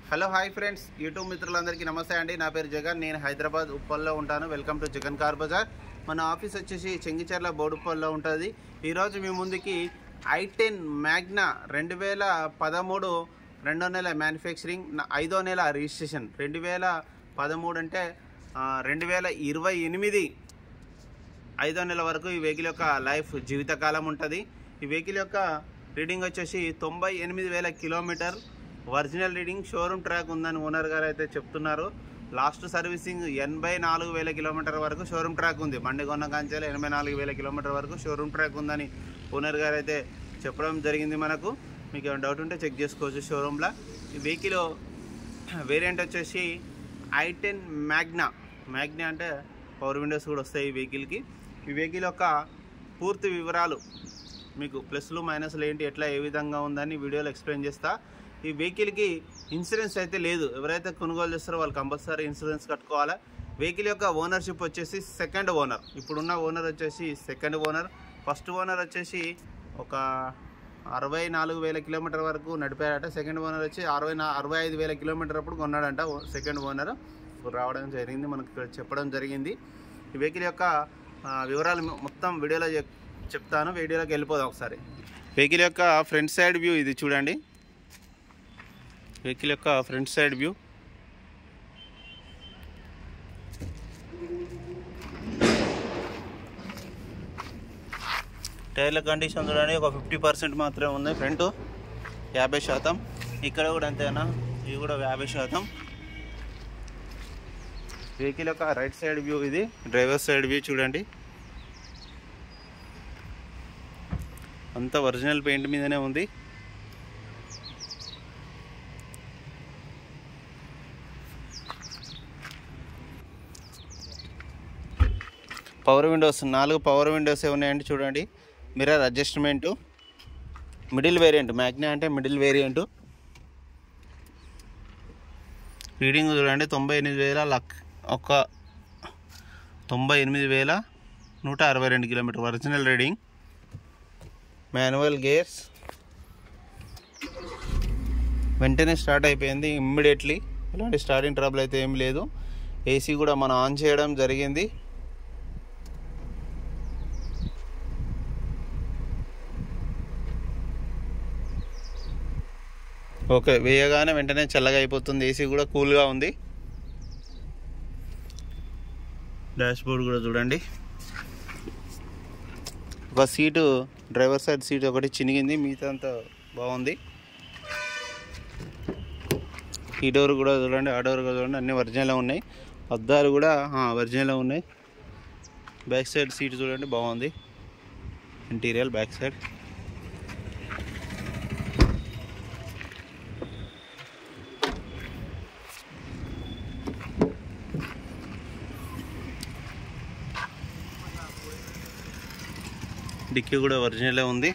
hello hi friends YouTube మిత్రులందరికీ నమస్తే అండి నా పేరు జగన్ నేను హైదరాబాద్ ఉప్పల్లో ఉంటాను welcome to Jagan car Bazar మన ఆఫీస్ వచ్చేసి చెంగిచెర్ల బోడుప్పల్లో ఉంటుంది ఈరోజు మీ ముందుకి ఐ టెన్ మ్యాగ్నా రెండు వేల పదమూడు రెండో నెల మ్యానుఫ్యాక్చరింగ్ న- ఐదో నెల రిజిస్ట్రేషన్ రెండు వేల పదమూడు అంటే ఆ, రెండు వేల ఇరవై ఎనిమిది ఐదో నెల వరకు ఈ వెహికల్ యొక్క లైఫ్ జీవితకాలం ఉంటుంది ఈ వెహికల్ యొక్క రీడింగ్ వచ్చేసి తొంభై ఎనిమిది వేల kilometre original reading showroom track ఉందని ఓనర్ గారు అయితే చెప్తున్నారు లాస్ట్ సర్వీసింగ్ ఎనభై నాలుగు వేల కిలోమీటర్ వరకు షోరూమ్ ట్రాక్ ఉంది మండి కొన్న కాంచాలి ఎనభై నాలుగు వేల కిలోమీటర్ వరకు షోరూమ్ ట్రాక్ ఉందని ఓనర్ గారు అయితే చెప్పడం జరిగింది మనకు మీకు ఏమైనా డౌట్ ఉంటే చెక్ చేసుకోవచ్చు షోరూంలో ఈ వెహికల్ వేరియంట్ వచ్చేసి ఐ టెన్ మ్యాగ్నా మ్యాగ్నా అంటే పవర్ విండోస్ కూడా వస్తాయి ఈ వెహికల్కి ఈ వెహికల్ యొక్క పూర్తి వివరాలు మీకు ప్లస్లు మైనస్లు ఏంటి ఎట్లా ఏ విధంగా ఉందని వీడియోలో ఎక్స్ప్లెయిన్ చేస్తా ఈ వెహికల్కి ఇన్సూరెన్స్ అయితే లేదు ఎవరైతే కొనుగోలు చేస్తారో వాళ్ళు కంపల్సరీ ఇన్సూరెన్స్ కట్టుకోవాలా వెహికల్ యొక్క ఓనర్షిప్ వచ్చేసి సెకండ్ ఓనర్ ఇప్పుడున్న ఓనర్ వచ్చేసి సెకండ్ ఓనర్ ఫస్ట్ ఓనర్ వచ్చేసి ఒక అరవై నాలుగు వేల కిలోమీటర్ వరకు నడిపారట సెకండ్ ఓనర్ వచ్చి అరవై నా అరవై ఐదు వేల కిలోమీటర్ అప్పుడు కొన్నాడంట ఓ- సెకండ్ ఓనర్ ఇప్పుడు రావడం జరిగింది మనకు ఇక్కడ చెప్పడం జరిగింది ఈ వెహికల్ యొక్క ఆ, వివరాలు మొ- మొత్తం వీడియోలో చెప్- చెప్తాను వీడియోలోకి వెళ్ళిపోదాం ఒకసారి వెహికల్ యొక్క ఫ్రంట్ సైడ్ వ్యూ ఇది చూడండి వెహికల్ యొక్క ఫ్రంట్ సైడ్ వ్యూ టైర్ల కండిషన్ చూడండి ఒక ఫిఫ్టీ పర్సెంట్ మాత్రమే ఉంది ఫ్రంట్ యాభై శాతం ఇక్కడ కూడా అంతేనా ఇది కూడా యాభై శాతం వెహికల్ యొక్క రైట్ సైడ్ వ్యూ ఇది డ్రైవర్ సైడ్ వ్యూ చూడండి అంతా ఒరిజినల్ పెయింట్ మీదనే ఉంది పవర్ విండోస్ నాలుగు పవర్ విండోస్ ఉన్నాయండి చూడండి mirror adjustment middle variant Magna అంటే మిడిల్ వేరియంట్ రీడింగ్ చూడండి తొంభై ఎనిమిది వేల లక్ ఒక తొంభై ఎనిమిది వేల నూట అరవై రెండు kilometre original reading manual gears వెంటనే స్టార్ట్ అయిపోయింది ఇమ్మీడియట్లీ ఎలాంటి స్టార్టింగ్ ట్రబుల్ అయితే ఏం లేదు ఏసీ కూడా మనం ఆన్ చేయడం జరిగింది ఓకే వేయగానే వెంటనే చల్లగా అయిపోతుంది ఏసీ కూడా కూల్గా ఉంది డాష్ బోర్డ్ కూడా చూడండి ఒక సీటు డ్రైవర్ సైడ్ సీట్ ఒకటి చినిగింది మిగతా అంతా బాగుంది ఈ డోర్ కూడా చూడండి ఆ డోర్ కూడా చూడండి అన్నీ ఒరిజినల్ ఉన్నాయి అద్దాలు కూడా ఒరిజినల్ ఉన్నాయి బ్యాక్ సైడ్ సీట్ చూడండి బాగుంది ఇంటీరియర్ బ్యాక్ సైడ్ డిక్కీ కూడా ఒరిజినలే ఉంది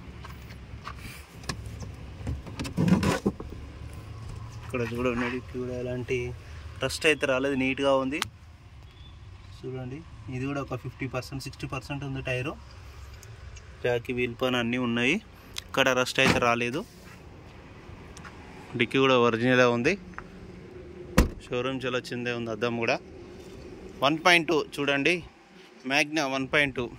ఇక్కడ చూడండి డిక్కీ కూడా ఎలాంటి రస్ట్ అయితే రాలేదు నీట్గా ఉంది చూడండి ఇది కూడా ఒక ఫిఫ్టీ పర్సెంట్ సిక్స్టీ పర్సెంట్ ఉంది టైరు జాకి వీల్ పైన అన్నీ ఉన్నాయి ఇక్కడ రస్ట్ అయితే రాలేదు డిక్కీ కూడా ఒరిజినలే ఉంది షోరూమ్ చాలా వచ్చిందే ఉంది అద్దం కూడా వన్ పాయింట్ టూ చూడండి Magna one point two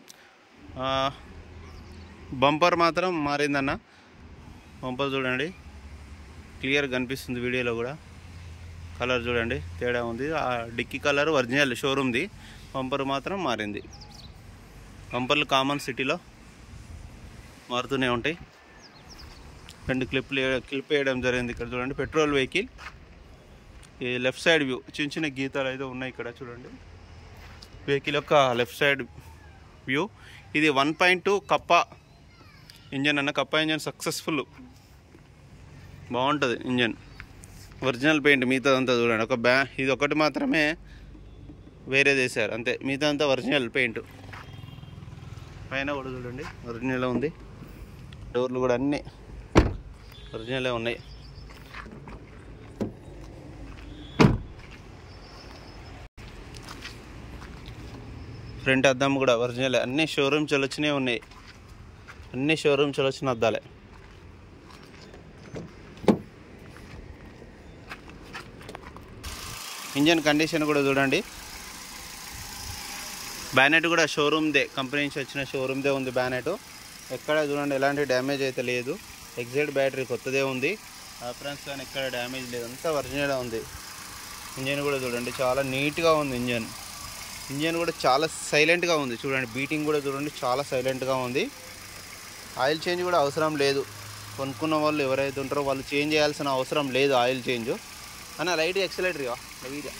bumper మాత్రం మారిందన్న బంపర్ చూడండి క్లియర్ కనిపిస్తుంది వీడియోలో కూడా కలర్ చూడండి తేడా ఉంది ఆ డిక్కీ కలర్ ఒరిజినల్ షోరూమ్ది బంపర్ మాత్రం మారింది బంపర్లు కామన్ సిటీలో మారుతూనే ఉంటాయి రెండు క్లిప్లు క్లిప్ వేయడం జరిగింది ఇక్కడ చూడండి పెట్రోల్ వెహికల్ ఈ లెఫ్ట్ సైడ్ వ్యూ చిన్న చిన్న గీతాలు అయితే ఉన్నాయి ఇక్కడ చూడండి వెహికల్ యొక్క లెఫ్ట్ సైడ్ వ్యూ ఇది one point two Kappa engine అన్న కప్ప ఇంజన్ సక్సెస్ఫుల్ బాగుంటుంది ఇంజన్ ఒరిజినల్ పెయింట్ మిగతా అంతా చూడండి ఒక బ్యా ఇది ఒకటి మాత్రమే వేరే చేశారు అంతే మిగతా అంతా ఒరిజినల్ పెయింట్ పైన కూడా చూడండి ఒరిజినల్ ఉంది డోర్లు కూడా అన్నీ ఒరిజినలే ఉన్నాయి ఫ్రంట్ అద్దం కూడా ఒరిజినల్ అన్ని షోరూమ్ చలొచ్చినవి ఉన్నాయి అన్ని షోరూమ్ చలొచ్చిన అద్దాలే ఇంజన్ కండిషన్ కూడా చూడండి బ్యానెట్ కూడా షోరూమ్దే కంపెనీ నుంచి వచ్చిన షోరూమ్దే ఉంది బ్యానెట్ ఎక్కడ చూడండి ఎలాంటి డ్యామేజ్ అయితే లేదు ఎగ్జైట్ బ్యాటరీ కొత్తదే ఉంది ఫ్రెండ్స్ కానీ ఎక్కడ డ్యామేజ్ లేదు అంతా ఒరిజినల్ ఉంది ఇంజన్ కూడా చూడండి చాలా నీట్గా ఉంది ఇంజన్ ఇంజన్ కూడా చాలా సైలెంట్గా ఉంది చూడండి బీటింగ్ కూడా చూడండి చాలా సైలెంట్గా ఉంది ఆయిల్ చేంజ్ కూడా అవసరం లేదు కొనుక్కున్న వాళ్ళు ఎవరైతే ఉంటారో వాళ్ళు చేంజ్ చేయాల్సిన అవసరం లేదు ఆయిల్ చేంజ్ అన్న లైట్ ఎక్సలేటర్ లైట్గా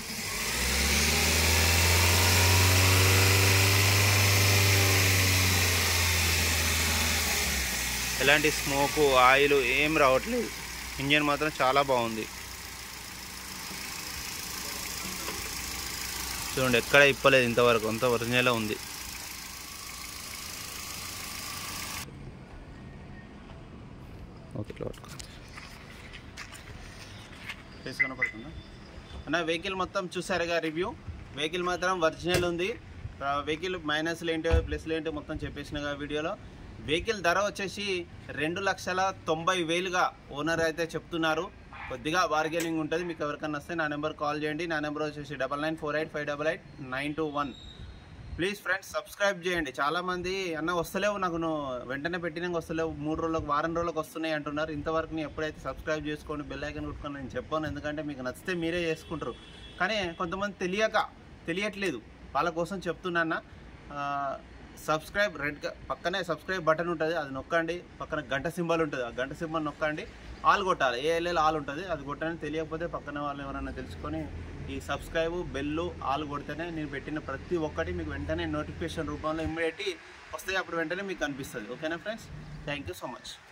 ఎలాంటి స్మోకు ఆయిల్ ఏం రావట్లేదు ఇంజన్ మాత్రం చాలా బాగుంది చూడండి ఎక్కడ ఇప్పలేదు ఇంతవరకు అంత ఒరిజినల్ ఉంది ఓకే ఇట్లా పట్టుకో ఫేస్ కనపడుతుందా అన్న వెహికల్ మొత్తం చూసారుగా రివ్యూ వెహికల్ మాత్రం ఒరిజినల్ ఉంది ఆ, వెహికల్ మైనస్లు ఏంటో ప్లస్లు ఏంటో మొత్తం చెప్పేసినగా వీడియోలో వెహికల్ ధర వచ్చేసి రెండు లక్షల తొంభై వేలుగా ఓనర్ అయితే చెప్తున్నారు కొద్దిగా బార్గెనింగ్ ఉంటుంది మీకు ఎవరికైనా వస్తే నా నెంబర్ కాల్ చేయండి నా నెంబర్ వచ్చేసి double nine four eight five double eight nine two one please friends subscribe చేయండి చాలామంది అన్న వస్తలేవు నాకు నువ్వు వెంటనే పెట్టినాక వస్తలేవు మూడు రోజులకు వారం రోజులకు వస్తున్నాయి అంటున్నారు ఇంతవరకు నేను ఎప్పుడైతే సబ్స్క్రైబ్ చేసుకోండి బెల్ ఐకన్ కొట్టుకొని నేను చెప్పాను ఎందుకంటే మీకు నచ్చితే మీరే చేసుకుంటారు కానీ కొంతమంది తెలియక తెలియట్లేదు వాళ్ళ కోసం చెప్తున్నా సబ్స్క్రైబ్ రెడ్ పక్కనే సబ్స్క్రైబ్ బటన్ ఉంటుంది అది నొక్కండి పక్కన గంట సింబల్ ఉంటుంది ఆ గంట సింబల్ నొక్కండి ఆల్ కొట్టాలి ఏఎల్ఎల్ ఆల్ ఉంటుంది అది కొట్టని తెలియకపోతే పక్కన వాళ్ళు ఎవరైనా తెలుసుకొని ఈ సబ్స్క్రైబ్ బెల్లు ఆల్ కొడితేనే నేను పెట్టిన ప్రతి ఒక్కటి మీకు వెంటనే నోటిఫికేషన్ రూపంలో ఇమ్మీడియట్ వస్తాయి అప్పుడు వెంటనే మీకు కనిపిస్తుంది ఓకేనా friends thank you so much